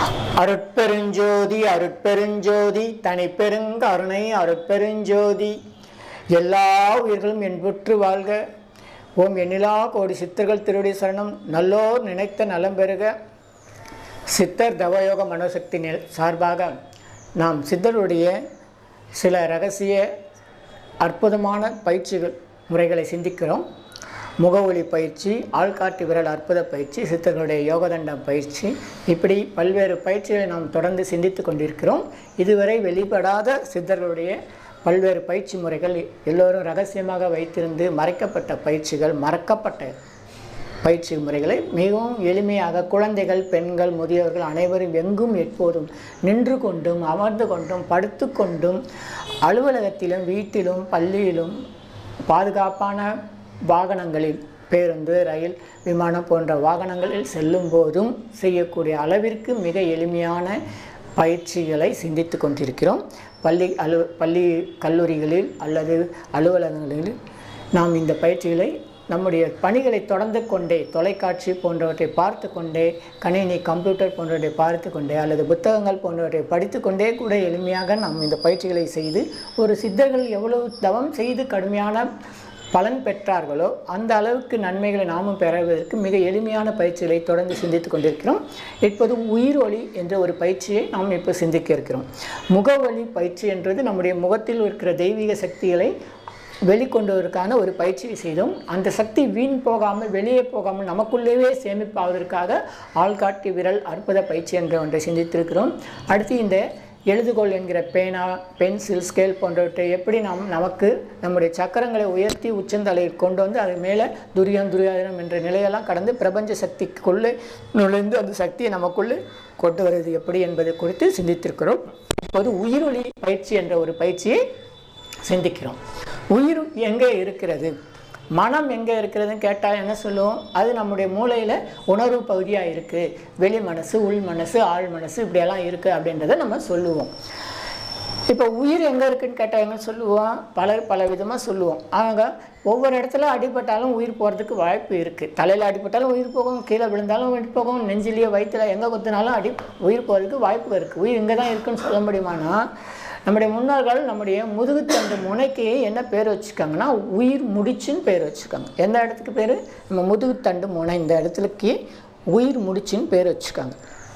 அருட்பெருஞ்சோதி அருட்பெருஞ்சோதி தனிப்பெருங்கருணை அருட்பெருஞ்சோதி எல்லா உயிர்களும் என்புற்று வாழ்க ஓம் எண்ணிலா கோடி சித்தர்கள் திருடி சரணம் நல்லோர் நினைத்த நலம் பெறுக சித்தர் தவயோக மனோசக்தி நில் சார்பாக நாம் சித்தருடைய சில ரகசிய அற்புதமான பயிற்சிகள் முறைகளை சிந்திக்கிறோம் முகவொலி பயிற்சி ஆள்காட்டு விரல் அற்புத பயிற்சி சித்தர்களுடைய யோகதண்டம் பயிற்சி இப்படி பல்வேறு பயிற்சிகளை நாம் தொடர்ந்து சிந்தித்து கொண்டிருக்கிறோம் இதுவரை வெளிப்படாத சித்தர்களுடைய பல்வேறு பயிற்சி முறைகள் எல்லோரும் ரகசியமாக வைத்திருந்து மறைக்கப்பட்ட பயிற்சிகள் மறக்கப்பட்ட பயிற்சி முறைகளை மிகவும் எளிமையாக குழந்தைகள் பெண்கள் முதியவர்கள் அனைவரும் எங்கும் எப்போதும் நின்று கொண்டும் அமர்ந்து கொண்டும் படுத்து கொண்டும் அலுவலகத்திலும் வீட்டிலும் பள்ளியிலும் பாதுகாப்பான வாகனங்களில் பேருந்து ரயில் விமானம் போன்ற வாகனங்களில் செல்லும் போதும் செய்யக்கூடிய அளவிற்கு மிக எளிமையான பயிற்சிகளை சிந்தித்து கொண்டிருக்கிறோம் பள்ளி அலு பள்ளி கல்லூரிகளில் அல்லது அலுவலகங்களில் நாம் இந்த பயிற்சிகளை நம்முடைய பணிகளை தொடர்ந்து கொண்டே தொலைக்காட்சி போன்றவற்றை பார்த்து கொண்டே கணினி கம்ப்யூட்டர் போன்றவற்றை பார்த்து கொண்டே அல்லது புத்தகங்கள் போன்றவற்றை படித்து கொண்டே கூட எளிமையாக நாம் இந்த பயிற்சிகளை செய்து ஒரு சித்தர்கள் எவ்வளவு தவம் செய்து கடுமையான பலன் பெற்றார்களோ அந்த அளவுக்கு நன்மைகளை நாமும் பெறுவதற்கு மிக எளிமையான பயிற்சிகளை தொடர்ந்து சிந்தித்துக் கொண்டிருக்கிறோம் இப்போது உயிரொலி என்ற ஒரு பயிற்சியை நாம் இப்போ சிந்திக்க இருக்கிறோம் முகவலி பயிற்சி என்றது நம்முடைய முகத்தில் இருக்கிற தெய்வீக சக்திகளை வெளிக்கொண்டுவதற்கான ஒரு பயிற்சியை செய்தோம் அந்த சக்தி வீண் போகாமல் வெளியே போகாமல் நமக்குள்ளேயே சேமிப்பாவதற்காக ஆள்காட்டி விரல் அற்புத பயிற்சி என்ற ஒன்றை சிந்தித்திருக்கிறோம் அடுத்து இந்த எழுதுகோள் என்கிற பேனா பென்சில் ஸ்கேல் போன்றவற்றை எப்படி நாம் நமக்கு நம்முடைய சக்கரங்களை உயர்த்தி உச்சந்தலையில் கொண்டு வந்து அது மேலே துரியம் துரியாதனம் என்ற நிலையெல்லாம் கடந்து பிரபஞ்ச சக்திக்குள்ளே நுழைந்து அந்த சக்தியை நமக்குள்ளே கொண்டு வருவது எப்படி என்பது குறித்து சிந்தித்திருக்கிறோம் இப்போது உயிரொலி பயிற்சி என்ற ஒரு பயிற்சியை சிந்திக்கிறோம் உயிர் எங்கே இருக்கிறது மனம் எங்கே இருக்கிறதுன்னு கேட்டால் என்ன சொல்லுவோம் அது நம்முடைய மூளையில் உணர்வு பகுதியாக இருக்குது வெளி மனசு உள் மனசு ஆழ் மனசு இப்படியெல்லாம் இருக்குது அப்படின்றத நம்ம சொல்லுவோம் இப்போ உயிர் எங்கே இருக்குன்னு கேட்டால் என்ன சொல்லுவோம் பலர் பல விதமாக சொல்லுவோம் ஆக ஒவ்வொரு இடத்துல அடிபட்டாலும் உயிர் போகிறதுக்கு வாய்ப்பு இருக்குது தலையில் அடிபட்டாலும் உயிர் போகும் கீழே விழுந்தாலும் உயிர் போகும் நெஞ்சிலேயே வயிற்றுல எங்கே குத்தினாலும் அடி உயிர் போகிறதுக்கு வாய்ப்பு இருக்குது உயிர் இங்கே தான் இருக்குன்னு சொல்ல முடியுமானா நம்முடைய முன்னோர்கள் நம்முடைய முதுகுத்தண்டு முனைக்கு என்ன பேர் வச்சுருக்காங்கன்னா உயிர் முடிச்சுன்னு பேர் வச்சுருக்காங்க எந்த இடத்துக்கு பேர் நம்ம முதுகுத்தண்டு முனை இந்த இடத்துலக்கு உயிர் முடிச்சுன்னு பேர் வச்சுருக்காங்க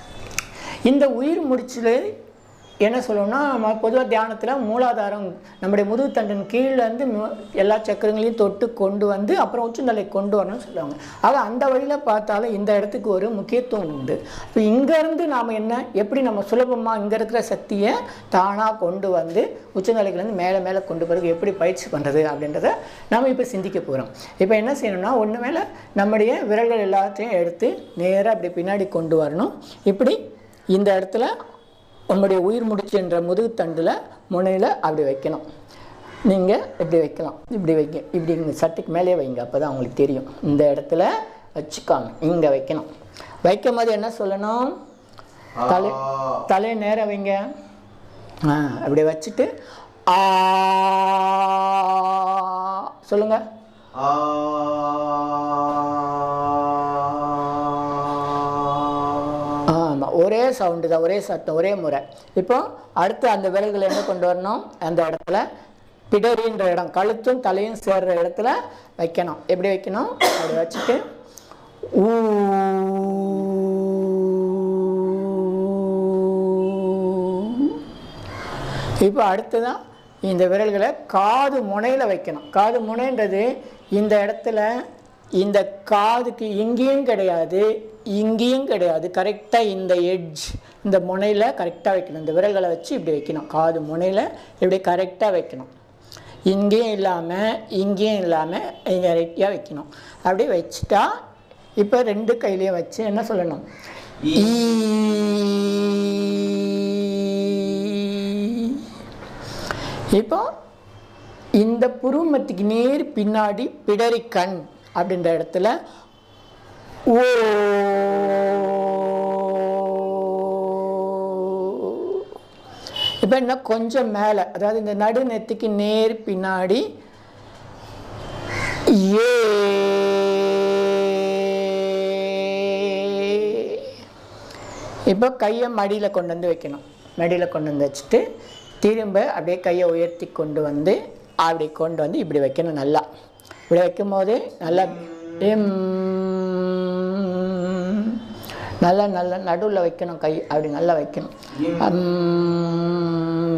இந்த உயிர் முடிச்சில் என்ன சொல்லணும்னா நம்ம பொதுவாக தியானத்தில் மூலாதாரம் நம்முடைய முதுகுத்தண்டின் கீழேருந்து எல்லா சக்கரங்களையும் தொட்டு கொண்டு வந்து அப்புறம் உச்சந்தலை கொண்டு வரணும்னு சொல்லுவாங்க ஆக அந்த வழியில் பார்த்தாலும் இந்த இடத்துக்கு ஒரு முக்கியத்துவம் உண்டு இப்போ இங்கேருந்து நாம் என்ன எப்படி நம்ம சுலபமாக இங்கே இருக்கிற சக்தியை தானாக கொண்டு வந்து உச்சந்தலைக்குலேருந்து மேலே மேலே கொண்டு பிறகு எப்படி பயிற்சி பண்ணுறது அப்படின்றத நாம் இப்போ சிந்திக்க போகிறோம் இப்போ என்ன செய்யணும்னா ஒன்று மேலே நம்முடைய விரல்கள் எல்லாத்தையும் எடுத்து நேராக அப்படி பின்னாடி கொண்டு வரணும் இப்படி இந்த இடத்துல உங்களுடைய உயிர் முடிச்சு என்ற முதுகுத்தண்டில் முனையில் அப்படி வைக்கணும் நீங்கள் இப்படி வைக்கலாம் இப்படி வைக்க இப்படி இங்கே சட்டுக்கு மேலே வைங்க அப்போ தான் உங்களுக்கு தெரியும் இந்த இடத்துல வச்சுக்காங்க இங்கே வைக்கணும் வைக்கும் போது என்ன சொல்லணும் தலை தலையை நேரம் வைங்க ஆ அப்படி வச்சுட்டு ஆ சொல்லுங்கள் ஆமாம் ஒரே சவுண்டு தான் ஒரே சத்தம் ஒரே முறை இப்போ அடுத்து அந்த விரல்களை என்ன கொண்டு வரணும் அந்த இடத்துல பிடரின்ற இடம் கழுத்தும் தலையும் சேர்ற இடத்துல வைக்கணும் எப்படி வைக்கணும் அப்படி வச்சுட்டு ஊ இப்போ அடுத்ததான் இந்த விரல்களை காது முனையில் வைக்கணும் காது முனைன்றது இந்த இடத்துல இந்த காதுக்கு இங்கேயும் கிடையாது இங்கேயும் கிடையாது கரெக்டாக இந்த எட்ஜ் இந்த முனையில் கரெக்டாக வைக்கணும் இந்த விரல்களை வச்சு இப்படி வைக்கணும் காது முனையில் இப்படி கரெக்டாக வைக்கணும் இங்கேயும் இல்லாமல் இங்கேயும் இல்லாமல் இங்கே ரெட்டியாக வைக்கணும் அப்படியே வச்சுட்டா இப்போ ரெண்டு கையிலையும் வச்சு என்ன சொல்லணும் ஈ இப்போ இந்த புருவமத்துக்கு நேர் பின்னாடி பிடரி கண் அப்படின்ற இடத்துல ஓ இப்போ என்ன கொஞ்சம் மேலே அதாவது இந்த நடு நெத்திக்கு நேர் பின்னாடி ஏ இப்போ கையை மடியில் கொண்டு வந்து வைக்கணும் மடியில் கொண்டு வந்து வச்சுட்டு திரும்ப அப்படியே கையை உயர்த்தி கொண்டு வந்து அப்படி கொண்டு வந்து இப்படி வைக்கணும் நல்லா இப்படி வைக்கும் போது நல்லா எம் நல்லா நல்லா நடுவில் வைக்கணும் கை அப்படி நல்லா வைக்கணும் அம்.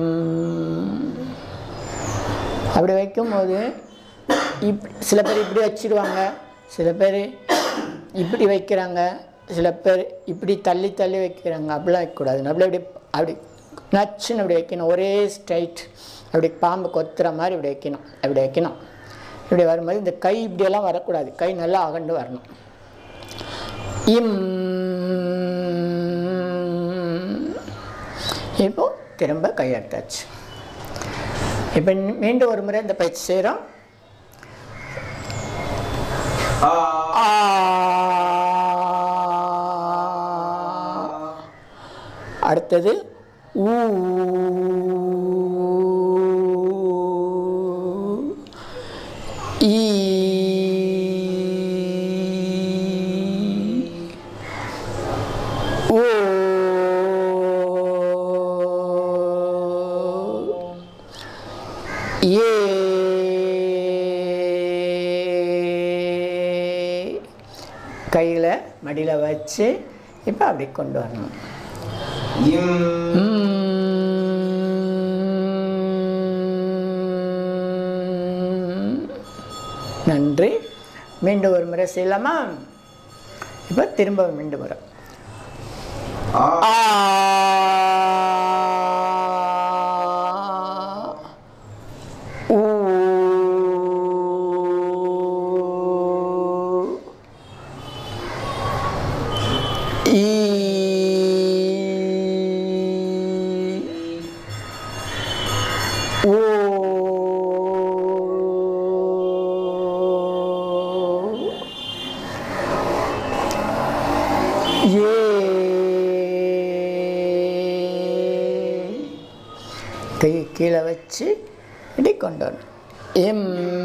அப்படி வைக்கும்போது இப் சில பேர் இப்படி வச்சிடுவாங்க சில பேர் இப்படி வைக்கிறாங்க சில பேர் இப்படி தள்ளி தள்ளி வைக்கிறாங்க அப்படிலாம் வைக்கக்கூடாது நம்மள அப்படி அப்படி நச்சுன்னு அப்படி வைக்கணும் ஒரே ஸ்ட்ரைட் அப்படி பாம்பு கொத்துற மாதிரி இப்படி வைக்கணும் அப்படி வைக்கணும் இப்படி வரும்போது இந்த கை இப்படியெல்லாம் வரக்கூடாது கை நல்லா அகண்டு வரணும் இம் இப்போ திரும்ப கை எடுத்தாச்சு இப்போ மீண்டும் ஒரு முறை இந்த பயிற்சி செய்கிறோம் அடுத்தது ஊ ஈ ஓ ஏ கையில் மடியில் வச்சு இப்போ அப்படி கொண்டு வரணும் ம். நன்றி மீண்டும் ஒரு முறை செய்யலாமா இப்போ திரும்ப மீண்டும் வரும் ஆ ஊ ஈ ஓ ஏ கை கீழே வச்சு இப்படி கொண்டு வரணும் எம்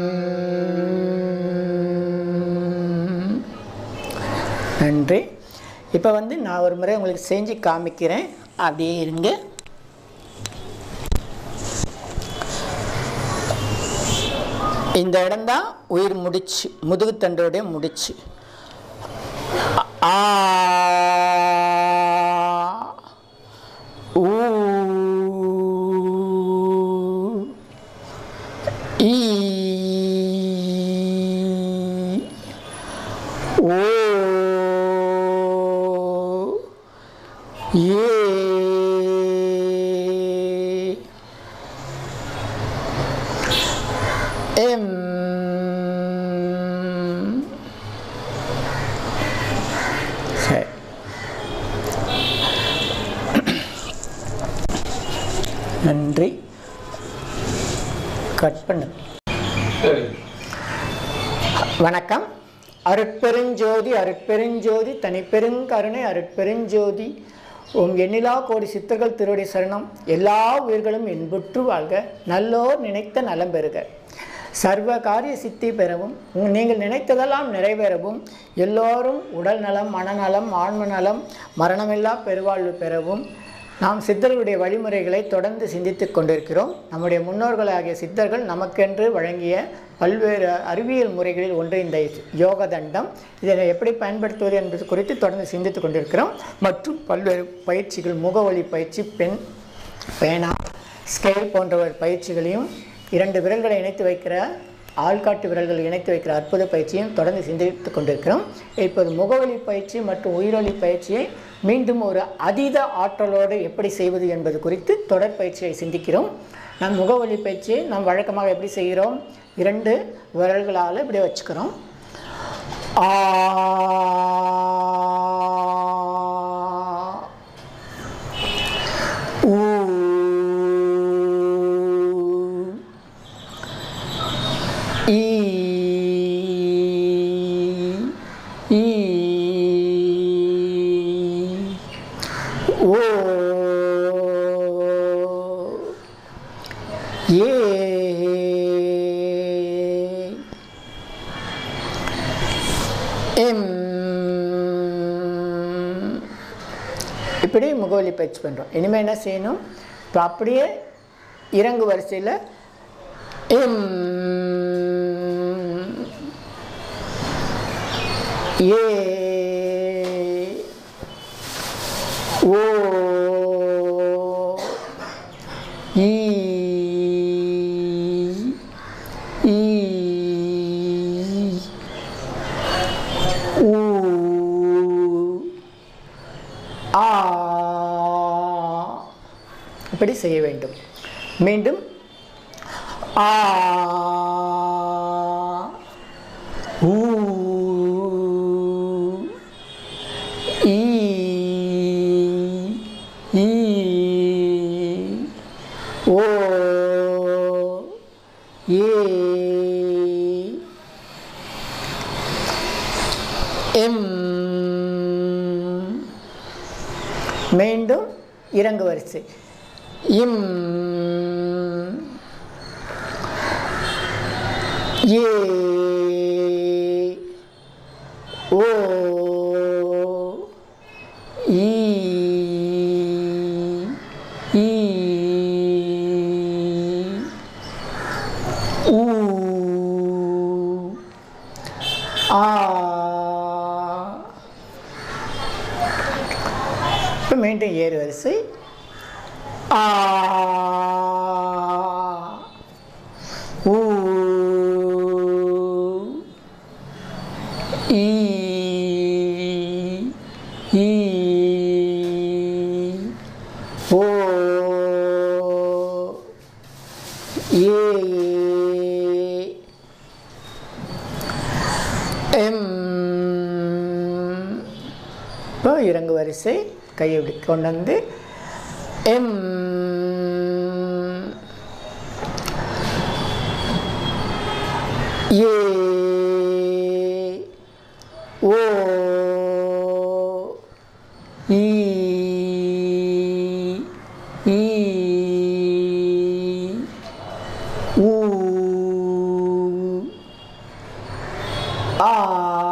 நன்றி இப்போ வந்து நான் ஒரு முறை உங்களுக்கு செஞ்சு காமிக்கிறேன் அப்படியே இருங்க இந்த இடம்தான் உயிர் முடிச்சு முதுகுத்தண்டோடைய முடிச்சு ஆ ஊ ஈ ஓ ஏ எம் சரி நன்றி கட் பண்ணு வணக்கம் அருட்பெருஞ்சோதி அருட்பெருஞ்சோதி தனிப்பெருங்கருணை அருட்பெருஞ்சோதி உம் எண்ணிலா கோடி சித்தர்கள் திருவடி சரணம் எல்லா உயிர்களும் என்புற்று வாழ்க நல்லோர் நினைத்த நலம் பெறுக சர்வ காரிய சித்தி பெறவும் உம் நீங்கள் நினைத்ததெல்லாம் நிறைவேறவும் எல்லோரும் உடல் நலம் மனநலம் ஆன்ம நலம் மரணமில்லா பெருவாழ்வு பெறவும் நாம் சித்தர்களுடைய வழிமுறைகளை தொடர்ந்து சிந்தித்துக் கொண்டிருக்கிறோம் நம்முடைய முன்னோர்களாகிய சித்தர்கள் நமக்கென்று வழங்கிய பல்வேறு அறிவியல் முறைகளில் ஒன்று இந்த யோக தண்டம் இதனை எப்படி பயன்படுத்துவது என்பது குறித்து தொடர்ந்து சிந்தித்துக் கொண்டிருக்கிறோம் மற்றும் பல்வேறு பயிற்சிகள் முகவழி பயிற்சி பெண் பேனா ஸ்கேல் போன்ற ஒரு பயிற்சிகளையும் இரண்டு விரல்களை இணைத்து வைக்கிற ஆள்காட்டு விரல்கள் இணைத்து வைக்கிற அற்புத பயிற்சியும் தொடர்ந்து சிந்தித்துக் கொண்டிருக்கிறோம் இப்போது முகவழி பயிற்சி மற்றும் உயிரொலி பயிற்சியை மீண்டும் ஒரு அதீத ஆற்றலோடு எப்படி செய்வது என்பது குறித்து தொடர் பயிற்சியை சிந்திக்கிறோம் நம் முகவழி பயிற்சியை நாம் வழக்கமாக எப்படி செய்கிறோம் இரண்டு விரல்களால் இப்படி வச்சுக்கிறோம் ஆ ஊ ஈ ஈ ஓ ஏ எம் இப்படி முகவலி பயிற்சி பண்ணுறோம் இனிமேல் என்ன செய்யணும் இப்போ அப்படியே இறங்கு வரிசையில் இம் ஏ ஓ ஈ ஈ ஊ ஆ இப்படி செய்ய வேண்டும் மீண்டும் ஆ ஊ ஈ ஈ ஓ ஏ எம் மீண்டும் இறங்கு வரிசை இம் ஏ ஓ ஈ ஈ ஊ ஆ இப்போ மீண்டும் ஏறு வரிசை ஆ ஊ ஈ ஈ ஓ ஏ எம் இப்போ இறங்கு வரிசை கையை இப்படி கொண்டு வந்து எம் ஏ ஓ ஈ ஈ ஊ ஆ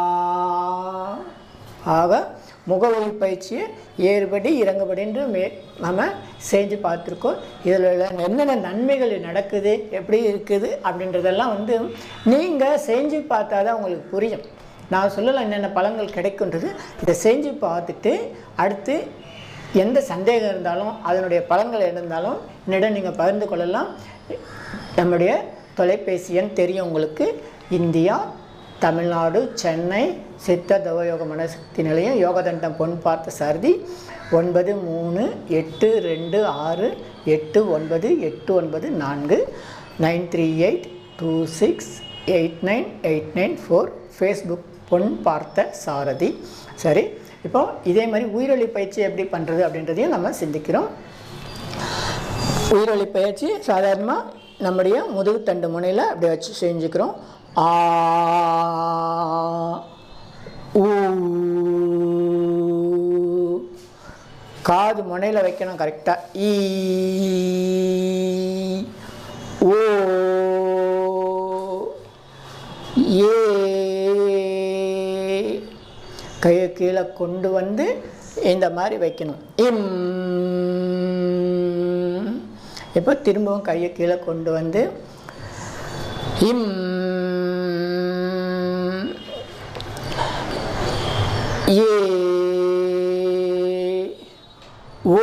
ஆக முகவரி பயிற்சியை ஏறுபடி இறங்குபடின்று மே நம்ம செஞ்சு பார்த்துருக்கோம் இதில் என்னென்ன நன்மைகள் நடக்குது எப்படி இருக்குது அப்படின்றதெல்லாம் வந்து நீங்கள் செஞ்சு பார்த்தா தான் உங்களுக்கு புரியும் நான் சொல்லலாம் என்னென்ன பலன்கள் கிடைக்குன்றது இதை செஞ்சு பார்த்துட்டு அடுத்து எந்த சந்தேகம் இருந்தாலும் அதனுடைய பலன்கள் இருந்தாலும் என்னிடம் நீங்கள் பகிர்ந்து கொள்ளலாம் நம்முடைய தொலைபேசி எண் தெரியும் உங்களுக்கு இந்தியா தமிழ்நாடு சென்னை சித்த தவயோக மனசக்தி நிலையம் யோகதண்டம் பொன் பார்த்த சாரதி ஒன்பது மூணு எட்டு ரெண்டு ஆறு எட்டு ஒன்பது எட்டு ஒன்பது நான்கு nine three eight two six eight nine eight nine four Facebook Pon பார்த்த சாரதி சரி இப்போ இதே மாதிரி உயிரொலி பயிற்சி எப்படி பண்ணுறது அப்படின்றதையும் நம்ம சிந்திக்கிறோம் உயிரொலி பயிற்சி சாதாரணமாக நம்முடைய முதுகு தண்டு முனையில் அப்படி வச்சு செஞ்சுக்கிறோம் ஆ ஊ காது முனையில் வைக்கணும் கரெக்டாக ஈ ஓ ஏ கையை கீழே கொண்டு வந்து இந்த மாதிரி வைக்கணும் இம் இப்போ திரும்பவும் கையை கீழே கொண்டு வந்து இம் ஏ ஓ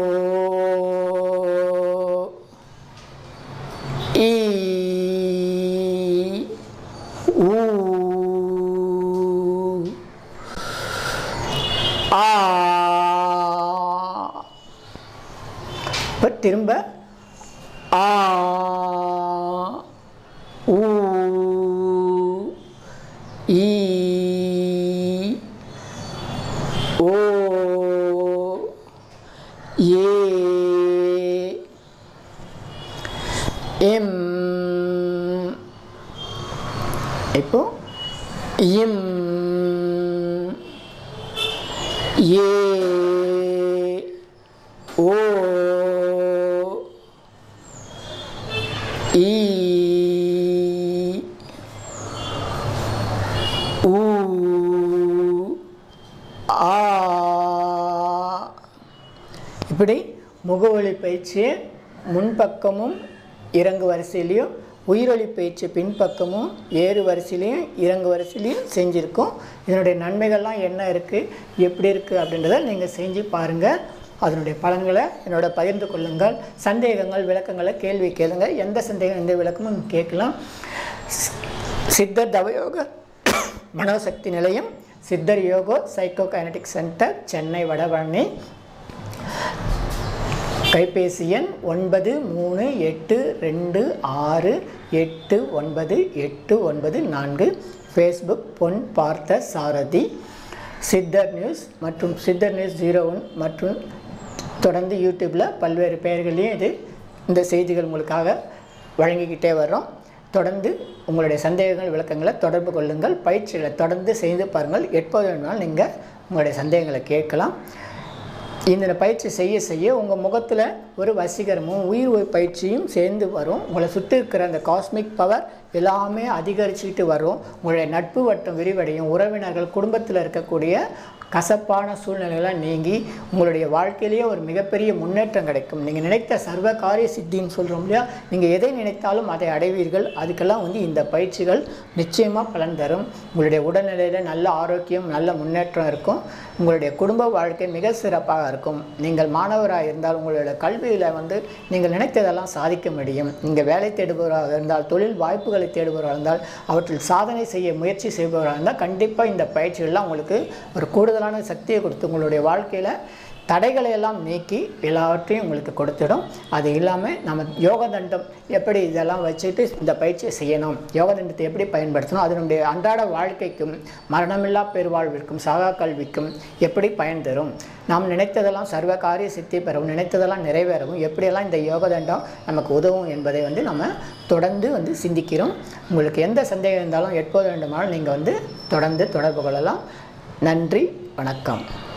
ஈ ஊ ஆ இப்போ திரும்ப ஆ ஊ ஈ ஓ ஏ எம் இப்போ இம் ஏ ஓ ஈ ஊ ஆ இப்படி முகவொலி பயிற்சியை முன்பக்கமும் இறங்கு வரிசையிலையும் உயிரொலி பயிற்சி பின்பக்கமும் ஏறு வரிசையிலையும் இறங்கு வரிசையிலையும் செஞ்சுருக்கோம் இதனுடைய நன்மைகள்லாம் என்ன இருக்குது எப்படி இருக்குது அப்படின்றத நீங்கள் செஞ்சு பாருங்கள் அதனுடைய பலன்களை என்னோட பகிர்ந்து கொள்ளுங்கள் சந்தேகங்கள் விளக்கங்களை கேள்வி கேளுங்க எந்த சந்தேகம் எந்த விளக்கமும் கேட்கலாம் சி- சித்தர் தவயோக மனோசக்தி நிலையம் சித்தர் yoga psycho kinetic centre Chennai Vadapalani கைபேசி எண் ஒன்பது மூணு எட்டு ரெண்டு ஆறு எட்டு ஒன்பது எட்டு ஒன்பது நான்கு ஃபேஸ்புக் பொன் பார்த்த சாரதி சித்தர் நியூஸ் மற்றும் சித்தர் நியூஸ் ஜீரோ ஒன் மற்றும் தொடர்ந்து யூடியூப்பில் பல்வேறு பெயர்களையும் இது இந்த செய்திகள் உங்களுக்காக வழங்கிக்கிட்டே வர்றோம் தொடர்ந்து உங்களுடைய சந்தேகங்கள் விளக்கங்களை தொடர்பு கொள்ளுங்கள் பயிற்சிகளை தொடர்ந்து செய்து பாருங்கள் எப்போது வேணுமானாலும் நீங்கள் உங்களுடைய சந்தேகங்களை கேட்கலாம் இந்த பயிற்சி செய்ய செய்ய உங்கள் முகத்தில் ஒரு வசீகரமும் உயிர் ஒளி பயிற்சியும் சேர்ந்து வரும் உங்களை சுற்றி இருக்கிற அந்த காஸ்மிக் பவர் எல்லாமே அதிகரிச்சுக்கிட்டு வரும் உங்களுடைய நட்பு வட்டம் விரிவடையும் உறவினர்கள் குடும்பத்தில் இருக்கக்கூடிய கசப்பான சூழ்நிலைகள்லாம் நீங்கி உங்களுடைய வாழ்க்கையிலேயே ஒரு மிகப்பெரிய முன்னேற்றம் கிடைக்கும் நீங்கள் நினைத்த சர்வ காரிய சித்தின்னு சொல்கிறோம் இல்லையா நீங்கள் எதை நினைத்தாலும் அதை அடைவீர்கள் அதுக்கெல்லாம் வந்து இந்த பயிற்சிகள் நிச்சயமாக பலன் தரும் உங்களுடைய உடல்நிலையில் நல்ல ஆரோக்கியம் நல்ல முன்னேற்றம் இருக்கும் உங்களுடைய குடும்ப வாழ்க்கை மிக சிறப்பாக இருக்கும் நீங்கள் மாணவராக இருந்தால் உங்களுடைய கல்வியில் வந்து நீங்கள் நினைத்ததெல்லாம் சாதிக்க முடியும் நீங்கள் வேலை தேடுபவராக இருந்தால் தொழில் வாய்ப்புகளை தேடுபவராக இருந்தால் அவற்றில் சாதனை செய்ய முயற்சி செய்பவராக இருந்தால் கண்டிப்பாக இந்த பயிற்சிகள்லாம் உங்களுக்கு ஒரு கூடுதலான சக்தியை கொடுத்து உங்களுடைய வாழ்க்கையில் தடைகளை எல்லாம் நீக்கி எல்லாவற்றையும் உங்களுக்கு கொடுத்துடும் அது இல்லாமல் நம்ம யோக தண்டம் எப்படி இதெல்லாம் வச்சுட்டு இந்த பயிற்சியை செய்யணும் யோக தண்டத்தை எப்படி பயன்படுத்தணும் அதனுடைய அன்றாட வாழ்க்கைக்கும் மரணமில்லா பெருவாழ்விற்கும் சகா கல்விக்கும் எப்படி பயன் தரும் நாம் நினைத்ததெல்லாம் சர்வ காரிய சித்தி பெறவும் நினைத்ததெல்லாம் நிறைவேறவும் எப்படியெல்லாம் இந்த யோக தண்டம் நமக்கு உதவும் என்பதை வந்து நம்ம தொடர்ந்து வந்து சிந்திக்கிறோம் உங்களுக்கு எந்த சந்தேகம் இருந்தாலும் எப்போது வேண்டுமானாலும் நீங்கள் வந்து தொடர்ந்து தொடர்பு கொள்ளலாம் நன்றி வணக்கம்